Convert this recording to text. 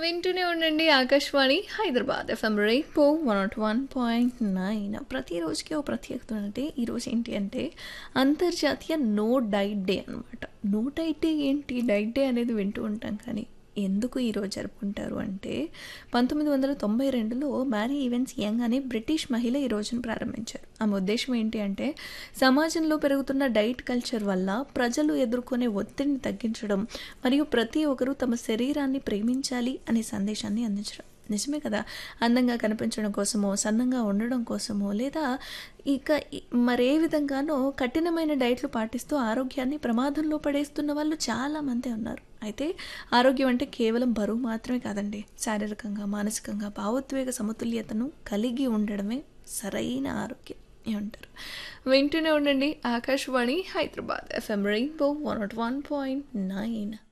వింటూనే ఉండండి Akashvani Hyderabad FM rainbow one naught one point nine ప్రతిరోజుకి ఒక ప్రత్యేకత అంటే ఈరోజు ఏంటి అంటే అంతర్జాతీయ నో డైట్ డే అనమాట నో డైట్ డే ఏంటి డైట్ డే అనేది వింటూ ఉంటాం కానీ ఎందుకు ఈరోజు జరుపుకుంటారు అంటే పంతొమ్మిది వందల తొంభై రెండులో మ్యారీ ఈవెన్స్ యంగ్ అనే బ్రిటిష్ మహిళ ఈ రోజును ప్రారంభించారు ఆమె ఉద్దేశం ఏంటి అంటే సమాజంలో పెరుగుతున్న డైట్ కల్చర్ వల్ల ప్రజలు ఎదుర్కొనే ఒత్తిడిని తగ్గించడం మరియు ప్రతి ఒక్కరూ తమ శరీరాన్ని ప్రేమించాలి అనే సందేశాన్ని అందించడం నిజమే కదా అందంగా కనిపించడం కోసమో సన్నంగా ఉండడం కోసమో లేదా ఇక ఇ- మరే విధంగానో కఠినమైన డైట్లు పాటిస్తూ ఆరోగ్యాన్ని ప్రమాదంలో పడేస్తున్న వాళ్ళు చాలామంది ఉన్నారు అయితే ఆరోగ్యం అంటే కేవలం బరువు మాత్రమే కాదండి శారీరకంగా మానసికంగా భావోద్వేగ సమతుల్యతను కలిగి ఉండడమే సరైన ఆరోగ్యం ఏమంటారు వింటూనే ఉండండి Akashvani Hyderabad FM rainbow one naught one point nine